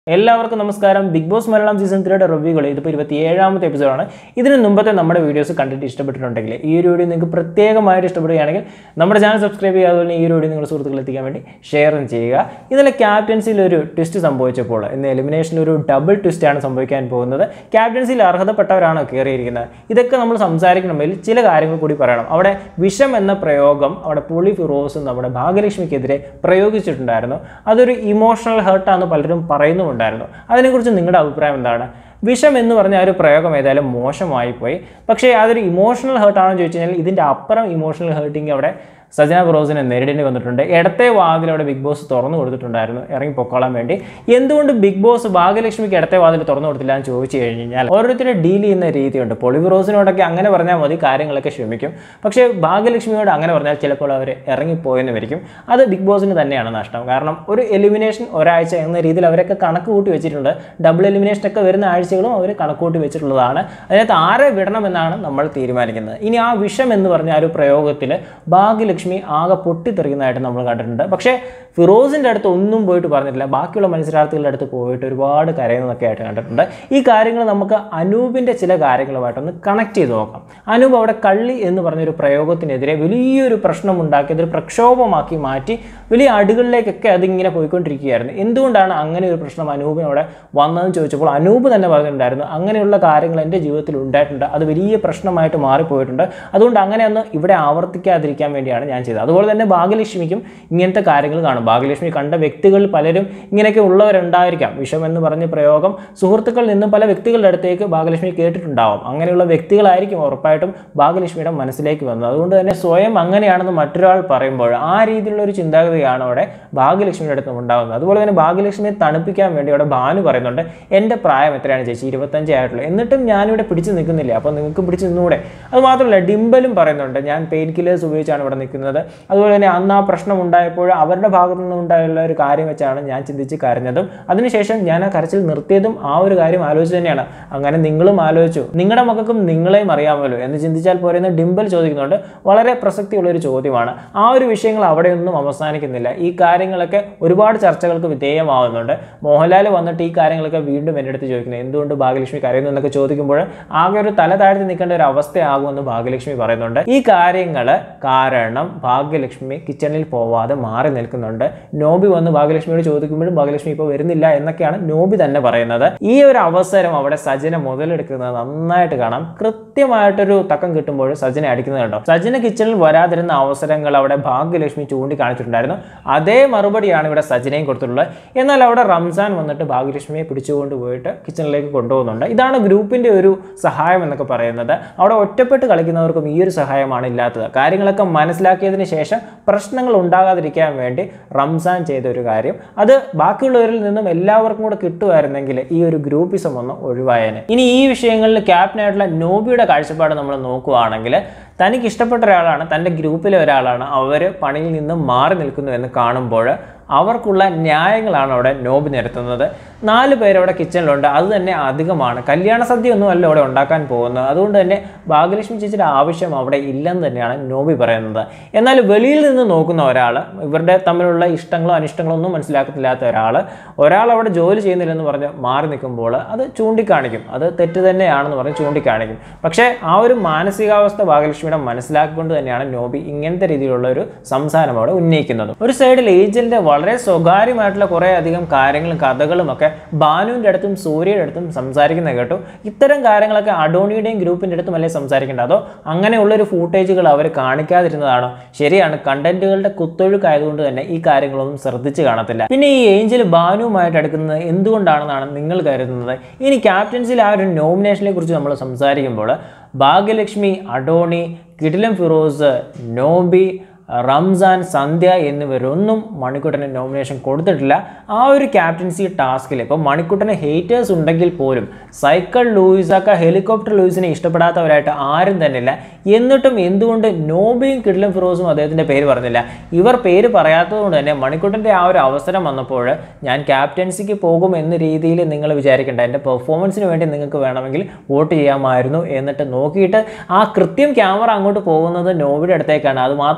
എല്ലാവർക്കും നമസ്കാരം big boss Malayalam season ത്രീയുടെ റിവ്യൂകൾ ഇതിപ്പോൾ ഇരുപത്തി ഏഴാമത്തെ എപ്പിസോഡാണ് ഇതിന് മുമ്പത്തെ നമ്മുടെ വീഡിയോസ് കണ്ടിട്ട് ഇഷ്ടപ്പെട്ടിട്ടുണ്ടെങ്കിൽ ഈ ഒരു വീഡിയോ നിങ്ങൾക്ക് പ്രത്യേകമായിട്ട് ഇഷ്ടപ്പെടുകയാണെങ്കിൽ നമ്മുടെ ചാനൽ സബ്സ്ക്രൈബ് ചെയ്യുക അതുപോലെ ഈ ഒരു വീഡിയോ നിങ്ങളുടെ സുഹൃത്തുക്കൾ എത്തിക്കാൻ വേണ്ടി ഷെയറും ചെയ്യുക ഇന്നലെ ക്യാപ്റ്റൻസിൽ ഒരു ട്വിസ്റ്റ് സംഭവിച്ചപ്പോൾ ഇന്ന് എലിമിനേഷനിൽ ഒരു ഡബിൾ ട്വിസ്റ്റാണ് സംഭവിക്കാൻ പോകുന്നത് ക്യാപ്റ്റൻസിൽ അർഹതപ്പെട്ടവരാണോ കയറിയിരിക്കുന്നത് ഇതൊക്കെ നമ്മൾ സംസാരിക്കണമെങ്കിൽ ചില കാര്യങ്ങൾ കൂടി പറയണം അവിടെ വിഷം എന്ന പ്രയോഗം അവിടെ പുളി ഫിറോസും നമ്മുടെ ഭാഗ്യലക്ഷ്മിക്കെതിരെ പ്രയോഗിച്ചിട്ടുണ്ടായിരുന്നു അതൊരു ഇമോഷണൽ ഹേർട്ടാണെന്ന് പലരും പറയുന്നുമുണ്ടായിരുന്നു അതിനെക്കുറിച്ച് നിങ്ങളുടെ അഭിപ്രായം എന്താണ് വിഷം എന്ന് പറഞ്ഞ ആ ഒരു പ്രയോഗം ഏതായാലും മോശമായി പോയി പക്ഷേ അതൊരു ഇമോഷണൽ ഹേർട്ടാണെന്ന് ചോദിച്ചു കഴിഞ്ഞാൽ ഇതിൻ്റെ അപ്പുറം ഇമോഷണൽ ഹേർട്ടിങ് അവിടെ സജന ഫിറോസിനെ നേരിടേണ്ടി വന്നിട്ടുണ്ട് ഇടത്തെ വാതിൽ അവിടെ ബിഗ് ബോസ് തുറന്നു കൊടുത്തിട്ടുണ്ടായിരുന്നു ഇറങ്ങി പൊക്കോളാൻ വേണ്ടി എന്തുകൊണ്ട് ബിഗ് ബോസ് ഭാഗ്യലക്ഷ്മിക്ക് ഇടത്തെ വാതിൽ തുറന്നു കൊടുത്തില്ല എന്ന് ചോദിച്ചു കഴിഞ്ഞാൽ ഓരോരുത്തരും ഡീൽ ചെയ്യുന്ന രീതിയുണ്ട് പൊളിഫിറോസിനോടൊക്കെ അങ്ങനെ പറഞ്ഞാൽ മതി കാര്യങ്ങളൊക്കെ ക്ഷമിക്കും പക്ഷേ ഭാഗ്യലക്ഷ്മിയോട് അങ്ങനെ പറഞ്ഞാൽ ചിലപ്പോൾ അവർ ഇറങ്ങിപ്പോയെന്ന് വരിക്കും അത് ബിഗ് ബോസിന് തന്നെയാണ് നഷ്ടം കാരണം ഒരു എലിമിനേഷൻ ഒരാഴ്ച എന്ന രീതിയിൽ അവരൊക്കെ കണക്ക് കൂട്ടി വെച്ചിട്ടുണ്ട് ഡബിൾ എലിമിനേഷൻ ഒക്കെ വരുന്ന ആഴ്ചകളും അവർ കണക്ക് കൂട്ടി വെച്ചിട്ടുള്ളതാണ് അതിനകത്ത് ആരെ വിടണമെന്നാണ് നമ്മൾ തീരുമാനിക്കുന്നത് ഇനി ആ വിഷം എന്ന് പറഞ്ഞ ആ ഒരു പ്രയോഗത്തിൽ ഭാഗ്യലക്ഷ്മി ആകെ പൊട്ടിത്തെറിക്കുന്നതായിട്ട് നമ്മൾ കണ്ടിട്ടുണ്ട് പക്ഷേ ഫിറോസിൻ്റെ അടുത്ത് ഒന്നും പോയിട്ട് പറഞ്ഞിട്ടില്ല ബാക്കിയുള്ള മത്സരാർത്ഥികളുടെ അടുത്ത് പോയിട്ട് ഒരുപാട് കരയുന്നതൊക്കെ ആയിട്ട് കണ്ടിട്ടുണ്ട് ഈ കാര്യങ്ങൾ നമുക്ക് അനൂപിൻ്റെ ചില കാര്യങ്ങളുമായിട്ടൊന്ന് കണക്ട് ചെയ്ത് നോക്കാം അനൂപ് അവിടെ കള്ളി എന്ന് പറഞ്ഞൊരു പ്രയോഗത്തിനെതിരെ വലിയൊരു പ്രശ്നം ഉണ്ടാക്കി അതൊരു പ്രക്ഷോഭമാക്കി മാറ്റി വലിയ അടികളിലേക്കൊക്കെ അതിങ്ങനെ പോയിക്കൊണ്ടിരിക്കുകയായിരുന്നു എന്തുകൊണ്ടാണ് അങ്ങനെ ഒരു പ്രശ്നം അനൂപിനോടെ വന്നതെന്ന് ചോദിച്ചപ്പോൾ അനൂപ് തന്നെ പറഞ്ഞിട്ടുണ്ടായിരുന്നു അങ്ങനെയുള്ള കാര്യങ്ങൾ എൻ്റെ ജീവിതത്തിൽ ഉണ്ടായിട്ടുണ്ട് അത് വലിയ പ്രശ്നമായിട്ട് മാറിപ്പോയിട്ടുണ്ട് അതുകൊണ്ട് അങ്ങനെയൊന്ന് ഇവിടെ ആവർത്തിക്കാതിരിക്കാൻ വേണ്ടിയാണ് ഞാൻ ചെയ്തത് അതുപോലെ തന്നെ ഭാഗ്യലക്ഷ്മിക്കും ഇങ്ങനത്തെ കാര്യങ്ങൾ കാണും ഭാഗ്യലക്ഷ്മി കണ്ട വ്യക്തികൾ പലരും ഇങ്ങനെയൊക്കെ ഉള്ളവരുണ്ടായിരിക്കാം വിഷം എന്ന് പറഞ്ഞ പ്രയോഗം സുഹൃത്തുക്കളിൽ നിന്നും പല വ്യക്തികളുടെ അടുത്തേക്ക് ഭാഗ്യലക്ഷ്മി കേട്ടിട്ടുണ്ടാവും അങ്ങനെയുള്ള വ്യക്തികളായിരിക്കും ഉറപ്പായിട്ടും ഭാഗ്യലക്ഷ്മിയുടെ മനസ്സിലേക്ക് വന്നത് അതുകൊണ്ട് തന്നെ സ്വയം അങ്ങനെയാണെന്ന് മറ്റൊരാൾ പറയുമ്പോൾ ആ രീതിയിലുള്ള ഒരു ചിന്താഗതിയാണ് അവിടെ ഭാഗ്യലക്ഷ്മിയുടെ അടുത്ത് ഉണ്ടാകുന്നത് അതുപോലെ തന്നെ ഭാഗ്യലക്ഷ്മിയെ തണുപ്പിക്കാൻ വേണ്ടി അവിടെ ഭാനു പറയുന്നുണ്ട് എൻ്റെ പ്രായം എത്രയാണ് ചേച്ചി ഇരുപത്തഞ്ചേ ആയിട്ടുള്ളൂ എന്നിട്ടും ഞാനിവിടെ പിടിച്ച് നിൽക്കുന്നില്ല അപ്പോൾ നിങ്ങൾക്ക് പിടിച്ച് നിന്നൂടെ അത് മാത്രമല്ല ഡിംബലും പറയുന്നുണ്ട് ഞാൻ പെയിൻ കില്ലേഴ്സ് ഉപയോഗിച്ചാണ് ഇവിടെ നിൽക്കുന്നത് അതുപോലെ തന്നെ അന്ന് ആ പ്രശ്നം ഉണ്ടായപ്പോൾ അവരുടെ ഭാഗത്തു നിന്ന് ഉണ്ടായുള്ള ഒരു കാര്യം വെച്ചാണ് ഞാൻ ചിന്തിച്ച് കരഞ്ഞതും അതിനുശേഷം ഞാൻ ആ കരച്ചിൽ നിർത്തിയതും ആ ഒരു കാര്യം ആലോചിച്ച് തന്നെയാണ് അങ്ങനെ നിങ്ങളും ആലോചിച്ചു നിങ്ങളുടെ മക്കൾക്കും നിങ്ങളെയും അറിയാമല്ലോ എന്ന് ചിന്തിച്ചാൽ പോരെന്ന് ഡിംബൽ ചോദിക്കുന്നുണ്ട് വളരെ പ്രസക്തിയുള്ള ഒരു ചോദ്യമാണ് ആ ഒരു വിഷയങ്ങൾ അവിടെയൊന്നും അവസാനിക്കുന്നില്ല ഈ കാര്യങ്ങളൊക്കെ ഒരുപാട് ചർച്ചകൾക്ക് വിധേയമാവുന്നുണ്ട് മോഹൻലാൽ വന്നിട്ട് ഈ കാര്യങ്ങളൊക്കെ വീണ്ടും എൻ്റെ അടുത്ത് ചോദിക്കുന്നത് എന്തുകൊണ്ട് ഭാഗ്യലക്ഷ്മി കരയുന്നു എന്നൊക്കെ ചോദിക്കുമ്പോൾ ആകെ ഒരു തല താഴ്ത്തി നിൽക്കേണ്ട ഒരു അവസ്ഥയാകുമെന്ന് ഭാഗ്യലക്ഷ്മി പറയുന്നുണ്ട് ഈ കാര്യങ്ങൾ കാരണം ഭാഗ്യലക്ഷ്മി കിച്ചണിൽ പോവാതെ മാറി നിൽക്കുന്നുണ്ട് നോബി വന്ന് ഭാഗ്യലക്ഷ്മിയോട് ചോദിക്കുമ്പോഴും ഭാഗ്യലക്ഷ്മി ഇപ്പോൾ വരുന്നില്ല എന്നൊക്കെയാണ് നോബി തന്നെ പറയുന്നത് ഈ ഒരു അവസരം അവിടെ സജന മുതലെടുക്കുന്നത് നന്നായിട്ട് കാണാം കൃത്യമായിട്ടൊരു തക്കം കിട്ടുമ്പോൾ സജന അടിക്കുന്നത് കണ്ടോ സജന കിച്ചണിൽ വരാതിരുന്ന അവസരങ്ങൾ അവിടെ ഭാഗ്യലക്ഷ്മി ചൂണ്ടിക്കാണിച്ചിട്ടുണ്ടായിരുന്നു അതേ മറുപടിയാണ് ഇവിടെ സജനയും കൊടുത്തിട്ടുള്ളത് എന്നാൽ അവിടെ റംസാൻ വന്നിട്ട് ഭാഗ്യലക്ഷ്മിയെ പിടിച്ചുകൊണ്ട് പോയിട്ട് കിച്ചണിലേക്ക് കൊണ്ടുപോകുന്നുണ്ട് ഇതാണ് ഗ്രൂപ്പിന്റെ ഒരു സഹായം എന്നൊക്കെ പറയുന്നത് അവിടെ ഒറ്റപ്പെട്ട് കളിക്കുന്നവർക്കും ഈ ഒരു സഹായമാണ് ഇല്ലാത്തത് കാര്യങ്ങളൊക്കെ മനസ്സിലാക്കിയതിന് ശേഷം പ്രശ്നങ്ങൾ ഉണ്ടാകാതിരിക്കാൻ വേണ്ടി റംസാൻ ചെയ്ത ഒരു കാര്യം അത് ബാക്കിയുള്ളവരിൽ നിന്നും എല്ലാവർക്കും കൂടെ കിട്ടുമായിരുന്നെങ്കിൽ ഈ ഒരു ഗ്രൂപ്പിസം ഒന്ന് ഒഴിവായേനെ ഇനി ഈ വിഷയങ്ങളിൽ ക്യാപ്റ്റനായിട്ടുള്ള നോബിയുടെ കാഴ്ചപ്പാട് നമ്മൾ നോക്കുകയാണെങ്കിൽ തനിക്ക് ഇഷ്ടപ്പെട്ട ഒരാളാണ് തൻ്റെ ഗ്രൂപ്പിലെ ഒരാളാണ് അവർ പണിയിൽ നിന്നും മാറി നിൽക്കുന്നു എന്ന് കാണുമ്പോൾ അവർക്കുള്ള ന്യായങ്ങളാണ് അവിടെ നോബ് നിരത്തുന്നത് നാല് പേരവിടെ കിച്ചണിലുണ്ട് അത് തന്നെ അധികമാണ് കല്യാണ സദ്യ ഒന്നും അല്ല അവിടെ ഉണ്ടാക്കാൻ പോകുന്നത് അതുകൊണ്ട് തന്നെ ഭാഗ്യലക്ഷ്മി ചേച്ചിയുടെ ആവശ്യം അവിടെ ഇല്ലെന്ന് തന്നെയാണ് നോബി പറയുന്നത് എന്നാൽ വെളിയിൽ നിന്ന് നോക്കുന്ന ഒരാൾ ഇവരുടെ തമ്മിലുള്ള ഇഷ്ടങ്ങളോ അനിഷ്ടങ്ങളോ ഒന്നും മനസ്സിലാക്കത്തില്ലാത്ത ഒരാൾ ഒരാൾ അവിടെ ജോലി ചെയ്യുന്നില്ലെന്ന് പറഞ്ഞ് മാറി നിൽക്കുമ്പോൾ അത് ചൂണ്ടിക്കാണിക്കും അത് തെറ്റ് തന്നെയാണെന്ന് പറഞ്ഞ് ചൂണ്ടിക്കാണിക്കും പക്ഷേ ആ ഒരു മാനസികാവസ്ഥ ഭാഗ്യലക്ഷ്മിയുടെ മനസ്സിലാക്കിക്കൊണ്ട് തന്നെയാണ് നോബി ഇങ്ങനത്തെ രീതിയിലുള്ള ഒരു സംസാരം അവിടെ ഉന്നയിക്കുന്നത് ഒരു സൈഡിൽ ഏജന്റിന്റെ വളരെ സ്വകാര്യമായിട്ടുള്ള കുറേ അധികം കാര്യങ്ങളും കഥകളും ഒക്കെ ബാനുവിൻ്റെ അടുത്തും സൂര്യയുടെ അടുത്തും സംസാരിക്കുന്നത് കേട്ടു ഇത്തരം കാര്യങ്ങളൊക്കെ അഡോണിയുടെയും ഗ്രൂപ്പിൻ്റെ അടുത്തും അല്ലേ സംസാരിക്കേണ്ടത് അതോ അങ്ങനെയുള്ളൊരു ഫൂട്ടേജുകൾ അവർ കാണിക്കാതിരുന്നതാണോ ശരിയാണ് കണ്ടന്റുകളുടെ കുത്തൊഴുക്കായതുകൊണ്ട് തന്നെ ഈ കാര്യങ്ങളൊന്നും ശ്രദ്ധിച്ച് കാണത്തില്ല പിന്നെ ഈ ഏഞ്ചൽ ബാനുവുമായിട്ട് അടുക്കുന്നത് എന്തുകൊണ്ടാണെന്നാണ് നിങ്ങൾ കരുതുന്നത് ഇനി ക്യാപ്റ്റൻസിൽ ആ ഒരു നോമിനേഷനെ കുറിച്ച് നമ്മൾ സംസാരിക്കുമ്പോൾ ഭാഗ്യലക്ഷ്മി അഡോണി കിടിലം ഫിറോസ് നോബി റംസാൻ സന്ധ്യ എന്നിവരൊന്നും മണിക്കുട്ടന് നോമിനേഷൻ കൊടുത്തിട്ടില്ല ആ ഒരു ക്യാപ്റ്റൻസി ടാസ്കിൽ ഇപ്പോൾ മണിക്കുട്ടന് ഹേറ്റേഴ്സ് ഉണ്ടെങ്കിൽ പോലും സൈക്കിൾ ലൂയിസൊക്കെ ഹെലികോപ്റ്റർ ലൂയിസിനെ ഇഷ്ടപ്പെടാത്തവരായിട്ട് ആരും തന്നെ ഇല്ല എന്നിട്ടും എന്തുകൊണ്ട് നോബിയും കിഡിലും ഫിറോസും അദ്ദേഹത്തിൻ്റെ പേര് പറഞ്ഞില്ല ഇവർ പേര് പറയാത്തതുകൊണ്ട് തന്നെ മണിക്കുട്ടൻ്റെ ആ ഒരു അവസരം വന്നപ്പോൾ ഞാൻ ക്യാപ്റ്റൻസിക്ക് പോകും എന്ന രീതിയിൽ നിങ്ങൾ വിചാരിക്കേണ്ട എൻ്റെ പെർഫോമൻസിന് വേണ്ടി നിങ്ങൾക്ക് വേണമെങ്കിൽ വോട്ട് ചെയ്യാമായിരുന്നു എന്നിട്ട് നോക്കിയിട്ട് ആ കൃത്യം ക്യാമറ അങ്ങോട്ട് പോകുന്നത് നോബിയുടെ അടുത്തേക്കാണ് അത് മാത്രമല്ല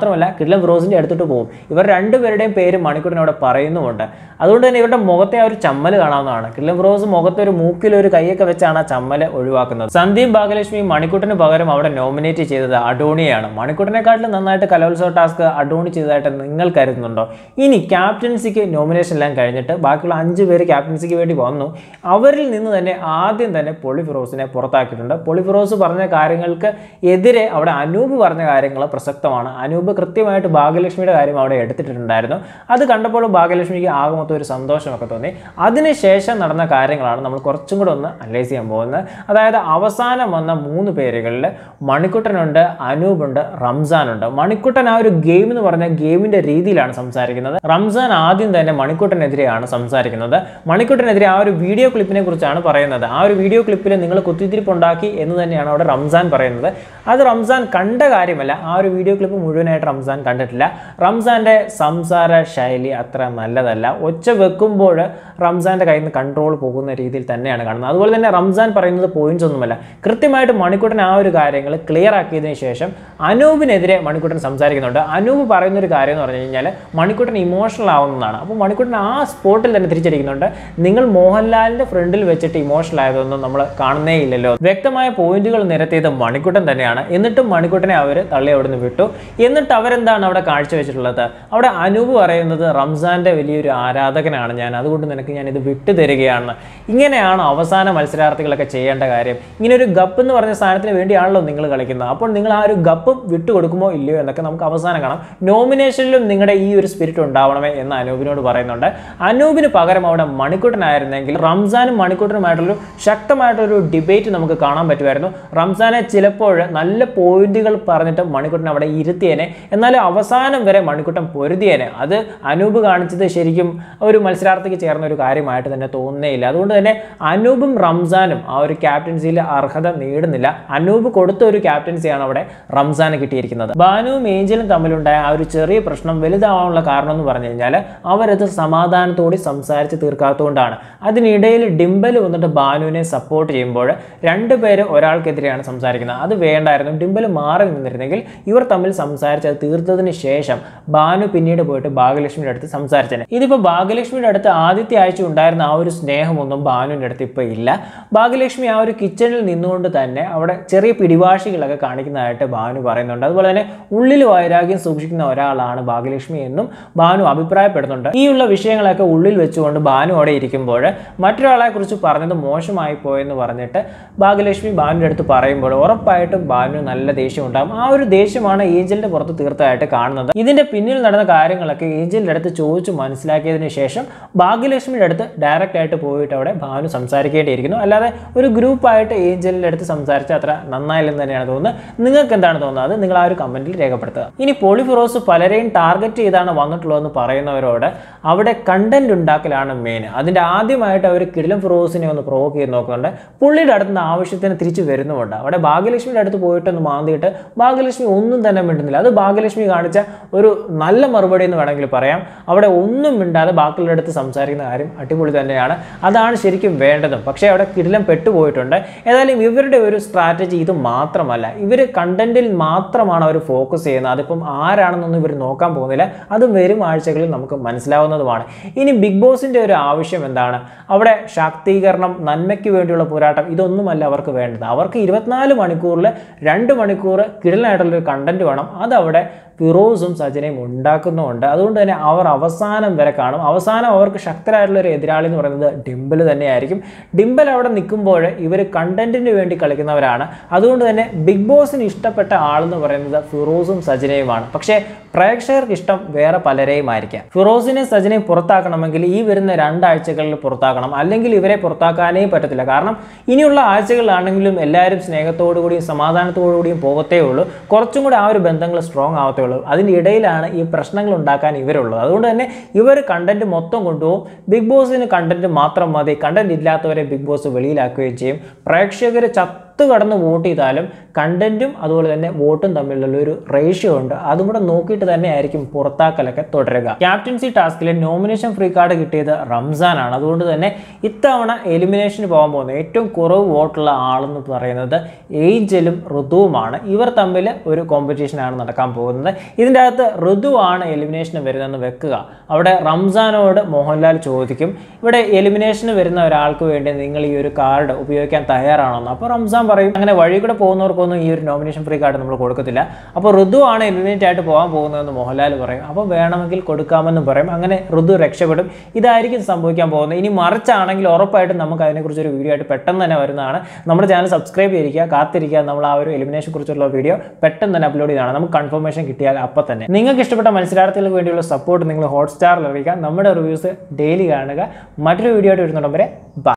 കിടിലം ഫിറോസിൻ്റെ അടുത്തോട്ട് പോകും ഇവർ രണ്ടുപേരുടെയും പേര് മണിക്കൂട്ടൻ അവിടെ പറയുന്നുമുണ്ട് അതുകൊണ്ട് തന്നെ ഇവരുടെ മുഖത്തെ ആ ഒരു ചമ്മൽ കാണാവുന്നതാണ് കിടിലം ഫിറോസ് മുഖത്തെ ഒരു മൂക്കിൽ ഒരു കൈയൊക്കെ വെച്ചാണ് ആ ചമ്മല് ഒഴിവാക്കുന്നത് സന്ദീപ് ഭാഗ്യലക്ഷ്മി മണിക്കൂട്ടിന് പകരം അവിടെ നോമിനേറ്റ് ചെയ്തത് അഡോണിയാണ് മണിക്കൂട്ടിനെക്കാട്ടിലും നന്നായിട്ട് കലോത്സവ ടാസ്ക് അഡോണി ചെയ്തതായിട്ട് നിങ്ങൾ കരുതുന്നുണ്ടോ ഇനി ക്യാപ്റ്റൻസിക്ക് നോമിനേഷൻ എല്ലാം കഴിഞ്ഞിട്ട് ബാക്കിയുള്ള അഞ്ച് പേര് ക്യാപ്റ്റൻസിക്ക് വേണ്ടി വന്നു അവരിൽ നിന്ന് തന്നെ ആദ്യം തന്നെ പൊളി ഫിറോസിനെ പുറത്താക്കിയിട്ടുണ്ട് പൊളി ഫിറോസ് പറഞ്ഞ കാര്യങ്ങൾക്ക് എതിരെ അവിടെ അനൂപ് പറഞ്ഞ കാര്യങ്ങൾ പ്രസക്തമാണ് അനൂപ് കൃത്യമായിട്ട് ഭാഗ്യലക്ഷ്മിയുടെ കാര്യം അവിടെ എടുത്തിട്ടുണ്ടായിരുന്നു അത് കണ്ടപ്പോൾ ഭാഗ്യലക്ഷ്മിക്ക് ആകെ മൊത്തം ഒരു സന്തോഷമൊക്കെ തോന്നി അതിനുശേഷം നടന്ന കാര്യങ്ങളാണ് നമ്മൾ കുറച്ചും കൂടെ ഒന്ന് അനലൈസ് ചെയ്യാൻ പോകുന്നത് അതായത് അവസാനം വന്ന മൂന്ന് പേരുകളിൽ മണിക്കുട്ടനുണ്ട് അനൂപുണ്ട് റംസാനുണ്ട് മണിക്കുട്ടൻ ആ ഒരു ഗെയിം എന്ന് പറഞ്ഞ ഗെയിമിന്റെ രീതിയിലാണ് സംസാരിക്കുന്നത് റംസാൻ ആദ്യം തന്നെ മണിക്കുട്ടനെതിരെയാണ് സംസാരിക്കുന്നത് മണിക്കുട്ടനെതിരെ ആ ഒരു വീഡിയോ ക്ലിപ്പിനെ കുറിച്ചാണ് പറയുന്നത് ആ ഒരു വീഡിയോ ക്ലിപ്പിൽ നിങ്ങൾ കുത്തിത്തിരിപ്പുണ്ടാക്കി എന്ന് തന്നെയാണ് അവിടെ റംസാൻ പറയുന്നത് അത് റംസാൻ കണ്ട കാര്യമല്ല ആ ഒരു വീഡിയോ ക്ലിപ്പ് മുഴുവനായിട്ട് റംസാൻ കണ്ടിട്ടില്ല റംസാന്റെ സംസാര ശൈലി അത്ര നല്ലതല്ല ഒച്ച വെക്കുമ്പോൾ റംസാന്റെ കയ്യിൽ നിന്ന് കൺട്രോൾ പോകുന്ന രീതിയിൽ തന്നെയാണ് കാണുന്നത് അതുപോലെ തന്നെ റംസാൻ പറയുന്നത് പോയിന്റ്സ് ഒന്നുമല്ല കൃത്യമായിട്ട് മണിക്കൂട്ടൻ ആ ഒരു കാര്യങ്ങൾ ക്ലിയർ ആക്കിയതിന് ശേഷം അനൂപിനെതിരെ മണിക്കൂട്ടൻ സംസാരിക്കുന്നുണ്ട് അനൂപ് പറയുന്ന ഒരു കാര്യം എന്ന് പറഞ്ഞു കഴിഞ്ഞാൽ മണിക്കൂട്ടൻ ഇമോഷണൽ ആവുന്നതാണ് അപ്പോൾ മണിക്കൂട്ടൻ ആ സ്പോട്ടിൽ തന്നെ തിരിച്ചടിക്കുന്നുണ്ട് നിങ്ങൾ മോഹൻലാലിന്റെ ഫ്രണ്ടിൽ വെച്ചിട്ട് ഇമോഷണൽ ആയതൊന്നും നമ്മൾ കാണുന്നേ ഇല്ലല്ലോ വ്യക്തമായ പോയിന്റുകൾ നിരത്തിയത് മണിക്കൂട്ടൻ തന്നെയാണ് എന്നിട്ടും മണിക്കൂട്ടനെ അവർ തള്ളി അവിടെ നിന്ന് വിട്ടു എന്നിട്ട് അവരെന്താണ് അവിടെ കാഴ്ചവെച്ചിട്ടുള്ളത് അവിടെ അനൂപ് പറയുന്നത് റംസാന്റെ വലിയൊരു ആരാധകനാണ് ഞാൻ അതുകൊണ്ട് നിനക്ക് ഞാൻ ഇത് വിട്ടു തരികയാണ് ഇങ്ങനെയാണ് അവസാന മത്സരാർത്ഥികളൊക്കെ ചെയ്യേണ്ട കാര്യം ഇങ്ങനെ ഒരു ഗപ്പ് എന്ന് പറഞ്ഞ സാധനത്തിന് വേണ്ടിയാണല്ലോ നിങ്ങൾ കളിക്കുന്നത് അപ്പോൾ നിങ്ങൾ ആ ഒരു ഗപ്പ് വിട്ടുകൊടുക്കുമോ ഇല്ലയോ എന്നൊക്കെ നമുക്ക് അവസാനം കാണാം നോമിനേഷനിലും നിങ്ങളുടെ ഈ ഒരു സ്പിരിറ്റ് ഉണ്ടാവണമേ എന്ന് അനൂപിനോട് പറയുന്നുണ്ട് അനൂപിന് പകരം അവിടെ മണിക്കൂട്ടനായിരുന്നെങ്കിൽ റംസാനും മണിക്കൂട്ടനുമായിട്ടുള്ളൊരു ശക്തമായിട്ടൊരു ഡിബേറ്റ് നമുക്ക് കാണാൻ പറ്റുമായിരുന്നു റംസാനെ ചിലപ്പോൾ നല്ല പോയിന്റുകൾ പറഞ്ഞിട്ട് മണിക്കൂട്ടൻ അവിടെ ഇരുത്തിയേനെ എന്നാൽ അവസാനം വരെ മണിക്കൂട്ടൻ പൊരുതിയേനെ അത് അനൂപ് കാണിച്ചത് ശരിക്കും ഒരു മത്സരാർത്ഥിക്ക് ചേർന്ന ഒരു കാര്യമായിട്ട് തന്നെ തോന്നുന്നേയില്ല അതുകൊണ്ട് തന്നെ അനൂപും റംസാനും ആ ഒരു ക്യാപ്റ്റൻസിയിൽ അർഹത നേടുന്നില്ല അനൂപ് കൊടുത്ത ഒരു ക്യാപ്റ്റൻസിയാണ് അവിടെ റംസാന് കിട്ടിയിരിക്കുന്നത് ബാനുവും ഏഞ്ചലും തമ്മിലുണ്ടായ ആ ഒരു ചെറിയ പ്രശ്നം വലുതാവാനുള്ള കാരണം എന്ന് പറഞ്ഞു കഴിഞ്ഞാൽ അവരത് സമാധാനത്തോടെ സംസാരിച്ച് തീർക്കാത്തതുകൊണ്ടാണ് അതിനിടയിൽ ഡിംബൽ വന്നിട്ട് ബാനുവിനെ സപ്പോർട്ട് ചെയ്യുമ്പോൾ രണ്ടുപേര് ഒരാൾക്കെതിരെയാണ് സംസാരിക്കുന്നത് അത് വേണ്ടായിരുന്നു ഡിംബൽ മാറി നിന്നിരുന്നെങ്കിൽ ഇവർ തമ്മിൽ സംസാരിച്ച് അത് തീർത്തതിന് ശേഷം ബാനു പിന്നീട് പോയിട്ട് ഭാഗ്യലക്ഷ്മിയുടെ അടുത്ത് സംസാരിച്ചേനെ ഇതിപ്പോൾ ഭാഗ്യലക്ഷ്മിയുടെ അടുത്ത് ആദ്യത്തെ ആഴ്ച ഉണ്ടായിരുന്ന ആ ഒരു സ്നേഹമൊന്നും ബാനുവിൻ്റെ അടുത്ത് ഇപ്പോൾ ഇല്ല ഭാഗ്യലക്ഷ്മി ആ ഒരു കിച്ചണിൽ നിന്നുകൊണ്ട് തന്നെ അവിടെ ചെറിയ പിടിവാശികളൊക്കെ കാണിക്കുന്നതായിട്ട് ഭാനു പറയുന്നുണ്ട് അതുപോലെ തന്നെ ഉള്ളിൽ വൈരാഗ്യം സൂക്ഷിക്കുന്ന ഒരാളാണ് ഭാഗ്യലക്ഷ്മി എന്നും ഭാനു അഭിപ്രായപ്പെടുന്നുണ്ട് ഈ ഉള്ള വിഷയങ്ങളൊക്കെ ഉള്ളിൽ വെച്ചുകൊണ്ട് ഭാനു അവിടെ ഇരിക്കുമ്പോൾ മറ്റൊരാളെ കുറിച്ച് പറഞ്ഞത് മോശമായി പോയെന്ന് പറഞ്ഞിട്ട് ഭാഗ്യലക്ഷ്മി ഭാനുവിൻ്റെ അടുത്ത് പറയുമ്പോൾ ഉറപ്പായിട്ടും ഭാനു നല്ല ദേഷ്യം ഉണ്ടാകും ആ ഒരു ദേഷ്യമാണ് ഏഞ്ചലിന്റെ പുറത്ത് തീർത്തതായിട്ട് കാണുന്നത് ഇതിന്റെ പിന്നിൽ നടന്ന കാര്യങ്ങളൊക്കെ ഏഞ്ചലിന്റെ അടുത്ത് ചോദിച്ചു മനസ്സിലാക്കിയതിന് ശേഷം ഭാഗ്യലക്ഷ്മിയുടെ അടുത്ത് ഡയറക്റ്റ് ആയിട്ട് പോയിട്ട് അവിടെ ഭാനു സംസാരിക്കേണ്ടിയിരിക്കുന്നു അല്ലാതെ ഒരു ഗ്രൂപ്പായിട്ട് ഏഞ്ചലിന്റെ അടുത്ത് സംസാരിച്ച അത്ര നന്നായില്ലെന്ന് തന്നെയാണ് തോന്നുന്നത് നിങ്ങൾക്ക് എന്താണ് തോന്നുന്നത് അത് നിങ്ങൾ ആ ഒരു കമന്റിൽ രേഖപ്പെടുത്തുക ഇനി പോളിഫിറോസ് പലരെയും ടാർഗറ്റ് ചെയ്താണ് വന്നിട്ടുള്ളതെന്ന് പറയുന്നവരോട് അവിടെ കണ്ടന്റ് ഉണ്ടാക്കലാണ് മെയിൻ അതിന്റെ ആദ്യമായിട്ട് അവർ കിടിലം ഫിറോസിനെ ഒന്ന് പ്രൊവോക്ക് ചെയ്ത് നോക്കുന്നുണ്ട് പുള്ളിയുടെ അടുത്ത് നിന്ന് ആവശ്യത്തിന് തിരിച്ചു വരുന്നുമുണ്ട് അവിടെ ഭാഗ്യലക്ഷ്മിയുടെ അടുത്ത് പോയിട്ടൊന്ന് മാന്തിയിട്ട് ഭാഗ്യലക്ഷ്മി ഒന്നും തന്നെ മിണ്ടുന്നില്ല അത് ഭാഗ്യലക്ഷ്മി കാണിച്ച ഒരു നല്ല മറുപടി എന്ന് വേണമെങ്കിൽ പറയാം അവിടെ ഒന്നും മിണ്ടാതെ ബാക്കിയുള്ള അടുത്ത് സംസാരിക്കുന്ന കാര്യം അടിപൊളി തന്നെയാണ് അതാണ് ശരിക്കും വേണ്ടതും പക്ഷേ അവിടെ കിടിലം പെട്ടുപോയിട്ടുണ്ട് ഏതായാലും ഇവരുടെ ഒരു സ്ട്രാറ്റജി ഇത് മാത്രമല്ല ഇവർ കണ്ടന്റിൽ മാത്രമാണ് അവർ ഫോക്കസ് ചെയ്യുന്നത് അതിപ്പം ആരാണെന്നൊന്നും ഇവർ നോക്കാൻ പോകുന്നില്ല അത് വരും ആഴ്ചകളിൽ നമുക്ക് മനസ്സിലാവുന്നതുമാണ് ഇനി ബിഗ് ബോസിന്റെ ഒരു ആവശ്യം എന്താണ് അവിടെ ശാക്തീകരണം നന്മയ്ക്ക് വേണ്ടിയുള്ള പോരാട്ടം ഇതൊന്നുമല്ല അവർക്ക് വേണ്ടത് അവർക്ക് ഇരുപത്തിനാല് മണിക്കൂറിൽ രണ്ട് മണിക്കൂർ കിടലായിട്ടുള്ളൊരു കണ്ടന്റ് വേണം അതവിടെ ഫിറോസും സജനയും ഉണ്ടാക്കുന്നുമുണ്ട് അതുകൊണ്ട് തന്നെ അവർ അവസാനം വരെ കാണും അവസാനം അവർക്ക് ശക്തരായിട്ടുള്ള ഒരു എതിരാളി എന്ന് പറയുന്നത് ഡിംബൽ തന്നെയായിരിക്കും ഡിംബൽ അവിടെ നിൽക്കുമ്പോൾ ഇവർ കണ്ടന്റിന് വേണ്ടി കളിക്കുന്നവരാണ് അതുകൊണ്ട് തന്നെ ബിഗ് ബോസിന് ഇഷ്ടപ്പെട്ട ആളെന്ന് പറയുന്നത് ഫിറോസും സജനയുമാണ് പക്ഷേ പ്രേക്ഷകർക്ക് ഇഷ്ടം വേറെ പലരെയും ആയിരിക്കാം ഫിറോസിനെ സജനയും പുറത്താക്കണമെങ്കിൽ ഈ വരുന്ന രണ്ടാഴ്ചകളിൽ പുറത്താക്കണം അല്ലെങ്കിൽ ഇവരെ പുറത്താക്കാനേ പറ്റത്തില്ല കാരണം ഇനിയുള്ള ആഴ്ചകളിലാണെങ്കിലും എല്ലാവരും സ്നേഹത്തോടു കൂടിയും സമാധാനത്തോടു കൂടിയും പോകത്തേ ഉള്ളൂ കുറച്ചും കൂടി ആ ഒരു ബന്ധങ്ങൾ സ്ട്രോങ് ആവത്തേ ഉള്ളൂ അതിൻ്റെ ഇടയിലാണ് ഈ പ്രശ്നങ്ങൾ ഉണ്ടാക്കാൻ ഇവരുള്ളത് അതുകൊണ്ട് തന്നെ ഇവർ കണ്ടന്റ് മൊത്തം കൊണ്ടുപോകും ബിഗ് ബോസിന് കണ്ടന്റ് മാത്രം മതി കണ്ടന്റ് ഇല്ലാത്തവരെ ബിഗ് ബോസ് വെളിയിലാക്കുകയും ചെയ്യും പ്രേക്ഷകർ ചത്ത പത്ത് കടന്ന് വോട്ട് ചെയ്താലും കണ്ടന്റും അതുപോലെ തന്നെ വോട്ടും തമ്മിലുള്ള ഒരു റേഷ്യോ ഉണ്ട് അതും കൂടെ നോക്കിയിട്ട് തന്നെ ആയിരിക്കും പുറത്താക്കലൊക്കെ തുടരുക ക്യാപ്റ്റൻസി ടാസ്കിലെ നോമിനേഷൻ ഫ്രീ കാർഡ് കിട്ടിയത് റംസാൻ ആണ് അതുകൊണ്ട് തന്നെ ഇത്തവണ എലിമിനേഷന് പോകാൻ പോകുന്നത് ഏറ്റവും കുറവ് വോട്ടുള്ള ആളെന്ന് പറയുന്നത് ഏഞ്ചലും ഋതുവുമാണ് ഇവർ തമ്മിൽ ഒരു കോമ്പറ്റീഷനാണ് നടക്കാൻ പോകുന്നത് ഇതിൻ്റെ അകത്ത് ഋതുവാണ് എലിമിനേഷന് വരുന്നതെന്ന് വെക്കുക അവിടെ റംസാനോട് മോഹൻലാൽ ചോദിക്കും ഇവിടെ എലിമിനേഷന് വരുന്ന ഒരാൾക്ക് വേണ്ടി നിങ്ങൾ ഈ ഒരു കാർഡ് ഉപയോഗിക്കാൻ തയ്യാറാണെന്ന് അപ്പോൾ റംസാൻ പറയും അങ്ങനെ വഴി കൂടെ പോകുന്നവർക്കൊന്നും ഈ ഒരു നോമിനേഷൻ ഫ്രീ കാർഡ് നമ്മൾ കൊടുക്കത്തില്ല അപ്പോൾ ഋതു ആണ് എലിമിനേറ്റ് ആയിട്ട് പോകാൻ പോകുന്നതെന്ന് മോഹൻലാൽ പറയും അപ്പോൾ വേണമെങ്കിൽ കൊടുക്കാമെന്ന് പറയും അങ്ങനെ ഋതു രക്ഷപ്പെടും ഇതായിരിക്കും സംഭവിക്കാൻ പോകുന്നത് ഇനി മറിച്ചാണെങ്കിൽ ഉറപ്പായിട്ടും നമുക്ക് അതിനെക്കുറിച്ച് ഒരു വീഡിയോ ആയിട്ട് പെട്ടെന്ന് തന്നെ വരുന്നതാണ് നമ്മുടെ ചാനൽ സബ്സ്ക്രൈബ് ചെയ്തിരിക്കുക കാത്തിരിക്കുക നമ്മൾ ആ ഒരു എലിമിനേഷൻ കുറിച്ചുള്ള വീഡിയോ പെട്ടെന്ന് തന്നെ അപ്ലോഡ് ചെയ്താണ് നമുക്ക് കൺഫർമേഷൻ കിട്ടിയാൽ അപ്പം തന്നെ നിങ്ങൾക്ക് ഇഷ്ടപ്പെട്ട മത്സരാർത്ഥികൾക്ക് വേണ്ടിയുള്ള സപ്പോർട്ട് നിങ്ങൾ ഹോട്ട്സ്റ്റാറിൽ അറിയിക്കുക നമ്മുടെ റിവ്യൂസ് ഡെയിലി കാണുക മറ്റൊരു വീഡിയോ ആയിട്ട് വരുന്നുണ്ടെങ്കിൽ ബൈ